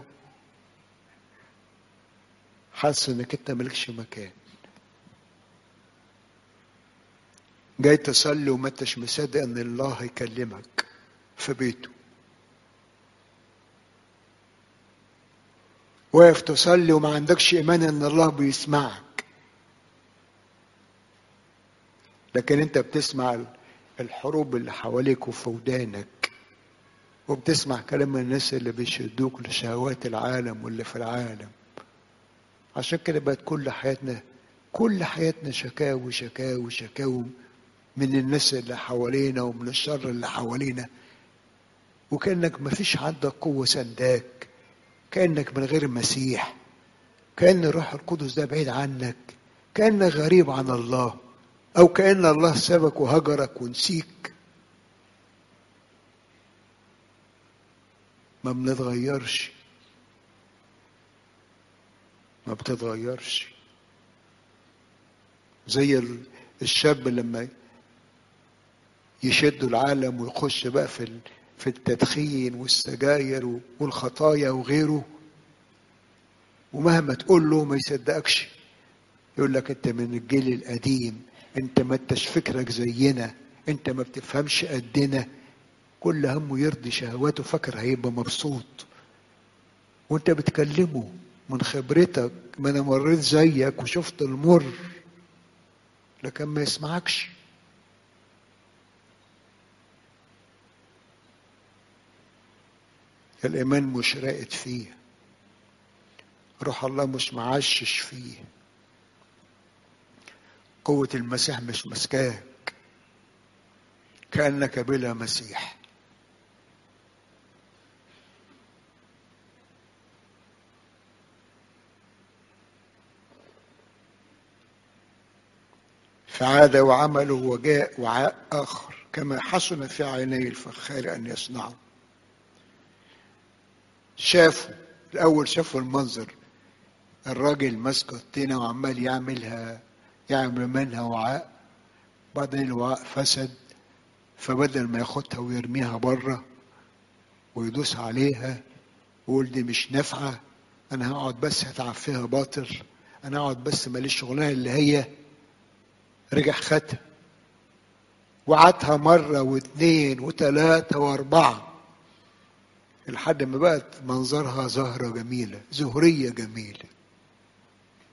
حاسس انك انت مالكش مكان جاي تصلي وما انتش مصدق ان الله يكلمك في بيته واقف تصلي وما عندكش ايمان ان الله بيسمعك لكن انت بتسمع الحروب اللي حواليك وفي ودانك وبتسمع كلام الناس اللي بيشدوك لشهوات العالم واللي في العالم عشان كده بقت كل حياتنا كل حياتنا شكاوي شكاوي شكاوي من الناس اللي حوالينا ومن الشر اللي حوالينا وكأنك ما فيش عندك قوة سنداك كأنك من غير المسيح كأن الروح القدس ده بعيد عنك كأنك غريب عن الله أو كأن الله سابك وهجرك ونسيك ما بنتغيرش ما بتتغيرش زي الشاب لما يشد العالم ويخش بقى في في التدخين والسجاير والخطايا وغيره ومهما تقول له ما يصدقكش يقول لك انت من الجيل القديم انت ما انتش فكرك زينا انت ما بتفهمش قدنا كل همه يرضي شهواته فاكر هيبقى مبسوط وانت بتكلمه من خبرتك ما انا مريت زيك وشفت المر لكن ما يسمعكش الإيمان مش راقد فيه روح الله مش معشش فيه قوة المسيح مش مسكاك كأنك بلا مسيح فعاد وعمله وجاء وعاء آخر كما حسن في عيني الفخار أن يصنعه شافوا الأول شافوا المنظر الراجل ماسك الطينة وعمال يعملها يعمل منها وعاء بعدين الوعاء فسد فبدل ما ياخدها ويرميها بره ويدوس عليها ويقول دي مش نافعة أنا هقعد بس هتعب فيها باطل أنا هقعد بس ماليش شغلانة اللي هي رجع خدها وعدها مرة واثنين وثلاثة وأربعة لحد ما بقت منظرها زهرة جميلة زهرية جميلة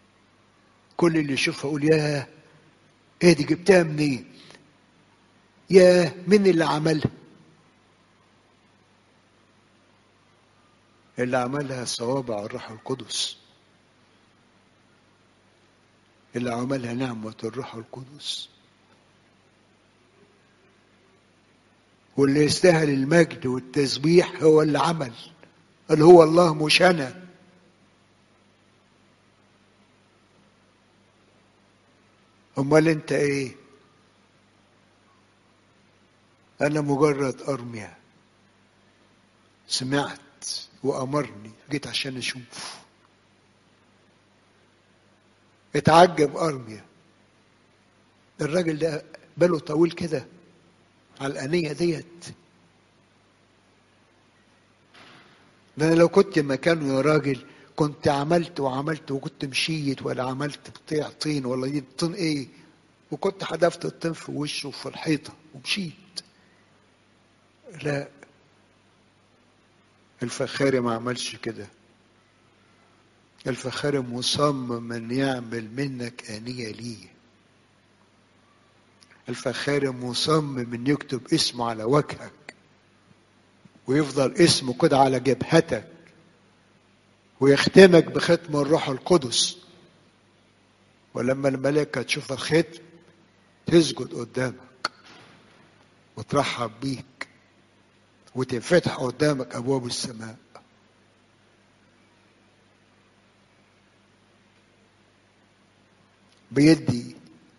كل اللي يشوفها يقول ياه ايه دي جبتها منين يا مين اللي عملها اللي عملها صوابع الروح القدس اللي عملها نعمة الروح القدس واللي يستاهل المجد والتسبيح هو اللي عمل اللي هو الله مش أنا أمال أنت إيه؟ أنا مجرد أرمية سمعت وأمرني جيت عشان أشوف اتعجب أرميا الراجل ده باله طويل كده على الأنية ديت ده أنا لو كنت مكانه يا راجل كنت عملت وعملت وكنت مشيت ولا عملت بطيع طين ولا دي طين ايه وكنت حدفت الطين في وشه وفي الحيطة ومشيت لا الفخاري ما عملش كده الفخاري مصمم ان يعمل منك آنية ليه الفخاري مصمم ان يكتب اسمه على وجهك ويفضل اسمه كده على جبهتك ويختمك بختم الروح القدس ولما الملائكة تشوف الختم تسجد قدامك وترحب بيك وتنفتح قدامك أبواب السماء بيدي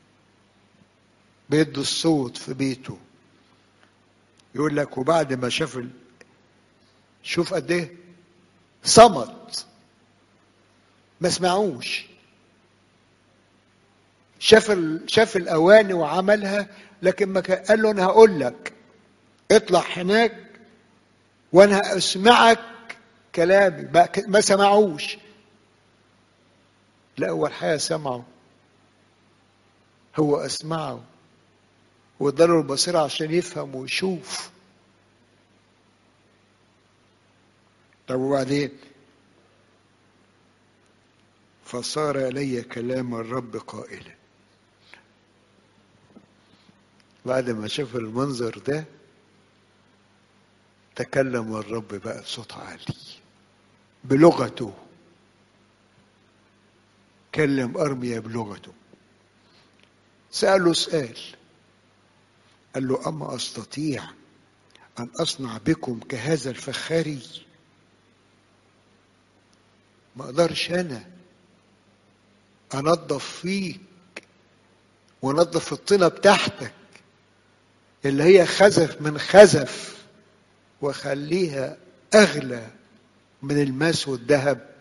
بيدي الصوت في بيته يقول لك وبعد ما شاف ال... شوف قد ايه صمت ما سمعوش شاف ال... شاف الاواني وعملها لكن ما كان قال له انا هقول لك اطلع هناك وانا اسمعك كلامي ما, ما سمعوش لا اول حاجه سمعوا هو اسمعه واداله البصيرة عشان يفهم ويشوف طب وبعدين فصار إلي كلام الرب قائلا بعد ما شاف المنظر ده تكلم الرب بقى بصوت عالي بلغته كلم أرميا بلغته سأله سؤال قال له أما أستطيع أن أصنع بكم كهذا الفخاري ما أقدرش أنا أنظف فيك وأنظف الطينة بتاعتك اللي هي خزف من خزف وأخليها أغلى من الماس والذهب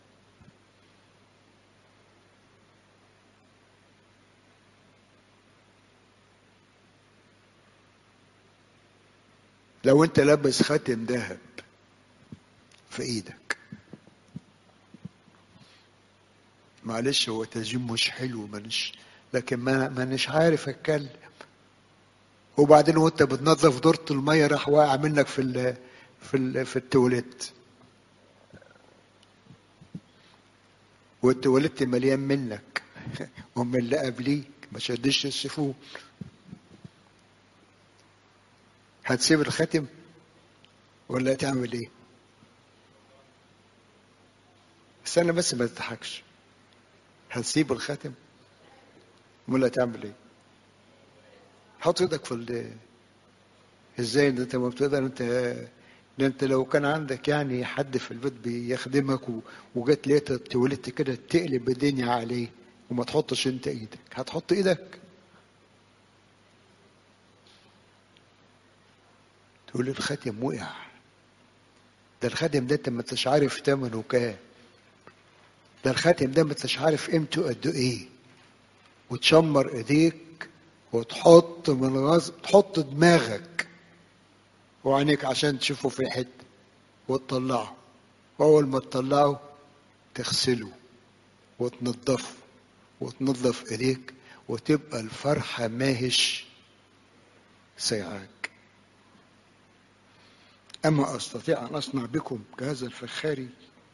لو انت لابس خاتم ذهب في ايدك معلش هو تزيين مش حلو مانيش لكن ما مانيش عارف اتكلم وبعدين وانت بتنظف دورة المية راح واقع منك في ال في ال في التواليت والتواليت مليان منك ومن اللي قبليك ما شدش السفوف هتسيب الخاتم ولا هتعمل ايه استنى بس ما تضحكش هتسيب الخاتم ولا هتعمل ايه حط ايدك في ال ازاي ده انت ما بتقدر انت ده انت لو كان عندك يعني حد في البيت بيخدمك وجت لقيت اتولدت كده تقلب الدنيا عليه وما تحطش انت ايدك هتحط ايدك تقول لي الخاتم وقع ده الخاتم ده انت ما انتش عارف ثمنه كام ده الخاتم ده ما انتش عارف قيمته قد ايه وتشمر ايديك وتحط من غاز تحط دماغك وعينيك عشان تشوفه في حته وتطلعه واول ما تطلعه تغسله وتنضفه وتنظف ايديك وتبقى الفرحه ماهش سيعاك أما أستطيع أن أصنع بكم كهذا الفخاري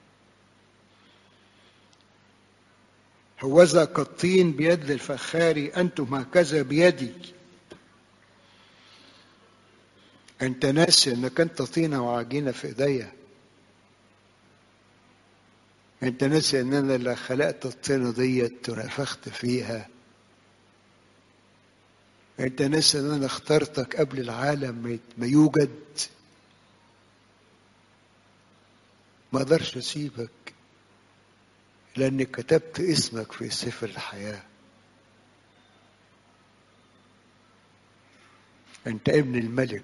هوذا كالطين بيد الفخاري أنتم هكذا بيدي انت ناسي انك انت طينه وعجينه في ايديا انت ناسي ان انا اللي خلقت الطينه ديت ونفخت فيها انت ناسي ان انا اخترتك قبل العالم ما يوجد ما اقدرش اسيبك لاني كتبت اسمك في سفر الحياه انت ابن الملك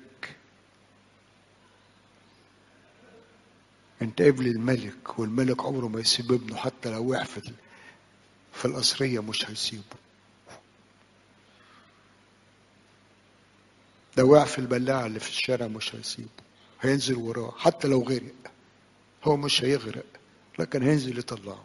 انت ابن الملك والملك عمره ما يسيب ابنه حتى لو وقع في في القصريه مش هيسيبه لو وقع في البلاعه اللي في الشارع مش هيسيبه هينزل وراه حتى لو غرق هو مش هيغرق لكن هينزل يطلعه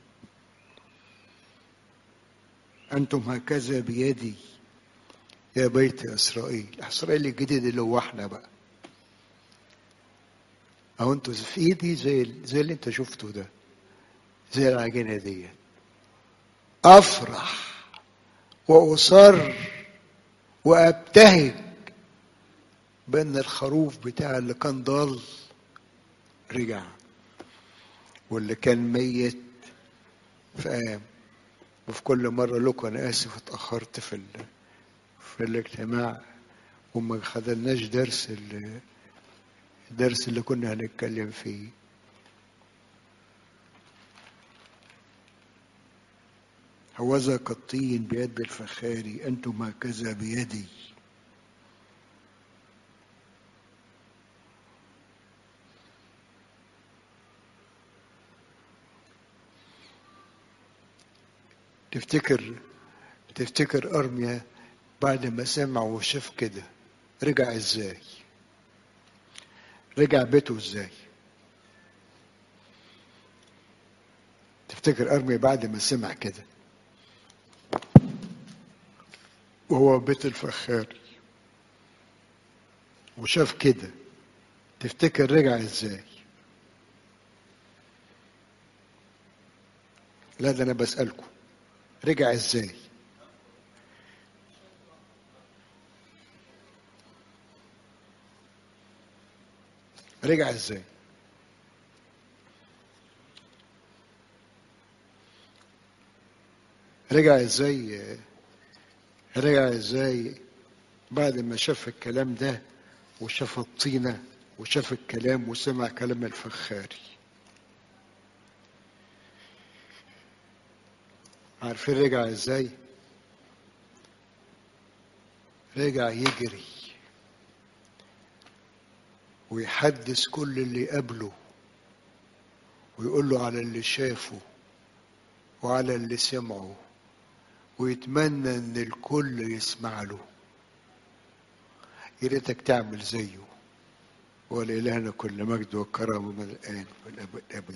انتم هكذا بيدي يا بيت اسرائيل اسرائيل الجديد اللي هو احنا بقى اهو انتوا في ايدي زي زي اللي انت شفته ده زي العجينه دي افرح واصر وابتهج بان الخروف بتاع اللي كان ضال رجع واللي كان ميت فقام وفي كل مرة لكم أنا آسف اتأخرت في ال... في الاجتماع وما خدلناش درس ال... الدرس اللي كنا هنتكلم فيه هوذا كالطين بيد الفخاري أنتم هكذا بيدي تفتكر تفتكر أرميا بعد ما سمع وشاف كده رجع ازاي رجع بيته ازاي تفتكر أرميا بعد ما سمع كده وهو بيت الفخاري وشاف كده تفتكر رجع ازاي لا ده انا بسألكم رجع ازاي رجع ازاي رجع ازاي رجع ازاي بعد ما شاف الكلام ده وشاف الطينة وشاف الكلام وسمع كلام الفخاري عارفين رجع ازاي رجع يجري ويحدث كل اللي قبله ويقول له على اللي شافه وعلى اللي سمعه ويتمنى ان الكل يسمع له يا ريتك تعمل زيه ولإلهنا كل مجد وكرم من الآن والأبد